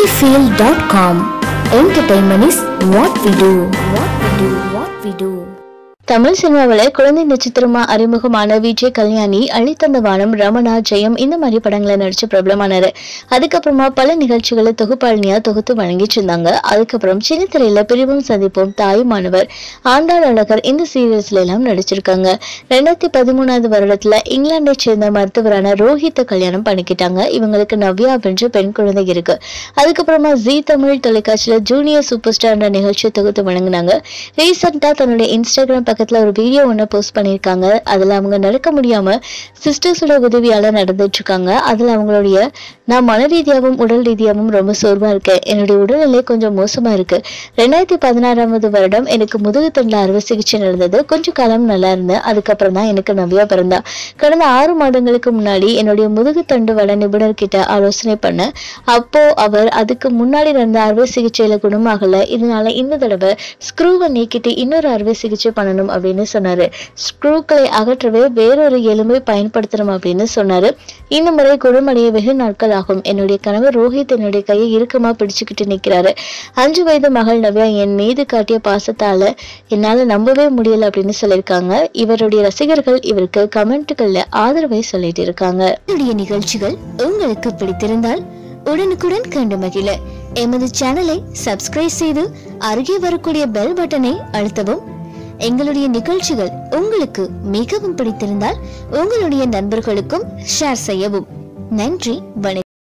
Sunnyfield.com. Entertainment is what we do. What we do. What we do. Tamil சினிமாவில் குழந்தை நட்சத்திரமா அறிமுகமான விஜய் கல்யாணி அழித்தந்த வானம் ரமணா ஜெயம் இந்த மாதிரி படங்களை நடிச்சு பிரபலமானாரு அதுக்கப்புறமா பல நிகழ்ச்சிகளை தொகுப்பாளினியா தொகுத்து வழங்கிட்டு இருந்தாங்க அதுக்கப்புறம் சின்ன திரையில பிரிவும் சந்திப்போம் தாய் மாணவர் ஆண்டாள் அழகர் இந்த சீரியல்ஸ்ல எல்லாம் நடிச்சிருக்காங்க ரெண்டாயிரத்தி பதிமூணாவது வருடத்துல இங்கிலாந்தை சேர்ந்த மருத்துவரான ரோஹித்தை கல்யாணம் பண்ணிக்கிட்டாங்க இவங்களுக்கு நவ்யா அப்படின்ற பெண் குழந்தை இருக்கு அதுக்கப்புறமா ஜி தமிழ் தொலைக்காட்சியில ஜூனியர் சூப்பர் ஸ்டார் நிகழ்ச்சியை தொகுத்து வழங்கினாங்க ரீசெண்டா தன்னுடைய இன்ஸ்டாகிராம் பக்கத்துல ஒரு வீடியோ ஒன்று போஸ்ட் பண்ணியிருக்காங்க அதுல அவங்க நடக்க முடியாம சிஸ்டர்ஸோட உதவியால நடந்துட்டு இருக்காங்க அதுல அவங்களுடைய நான் மன ரீதியாகவும் உடல் ரீதியாகவும் ரொம்ப சோர்வா இருக்கேன் என்னுடைய உடல்நிலை கொஞ்சம் மோசமா இருக்கு ரெண்டாயிரத்தி பதினாறாவது வருடம் எனக்கு முதுகு தண்டில் அறுவை சிகிச்சை நடந்தது கொஞ்ச காலம் நல்லா இருந்தேன் அதுக்கப்புறம் தான் எனக்கு நவ்யா பிறந்தா கடந்த ஆறு மாதங்களுக்கு முன்னாடி என்னுடைய முதுகு தண்டு வட நிபுணர் கிட்ட ஆலோசனை பண்ணேன் அப்போ அவர் அதுக்கு முன்னாடி நடந்த அறுவை சிகிச்சையில குணமாகல இதனால இந்த தடவை ஸ்க்ரூவை நீக்கிட்டு இன்னொரு அறுவை சிகிச்சை பண்ணணும் அப்படின்னு சொன்னாரு ஸ்க்ரூக்களை அகற்றவே வேறொரு எலும்பை பயன்படுத்தணும் அப்படின்னு சொன்னாரு இந்த முறை குணமடைய வெகு நாட்கள் ஆகும் என்னுடைய கணவர் ரோஹித் என்னுடைய கையை இறுக்கமா பிடிச்சுக்கிட்டு நிக்கிறாரு அஞ்சு வயது மகள் நவ்யா என் மீது காட்டிய பாசத்தால என்னால நம்பவே முடியல அப்படின்னு சொல்லியிருக்காங்க இவருடைய ரசிகர்கள் இவருக்கு கமெண்ட்டுகள்ல ஆதரவை சொல்லிட்டு இருக்காங்க என்னுடைய நிகழ்ச்சிகள் உங்களுக்கு பிடித்திருந்தால் உடனுக்குடன் கண்டு மகிழ எமது சேனலை சப்ஸ்கிரைப் செய்து அருகே வரக்கூடிய பெல் பட்டனை அழுத்தவும் எங்களுடைய நிகழ்ச்சிகள் உங்களுக்கு மிகவும் பிடித்திருந்தால் உங்களுடைய நண்பர்களுக்கும் ஷேர் செய்யவும் நன்றி வணக்கம்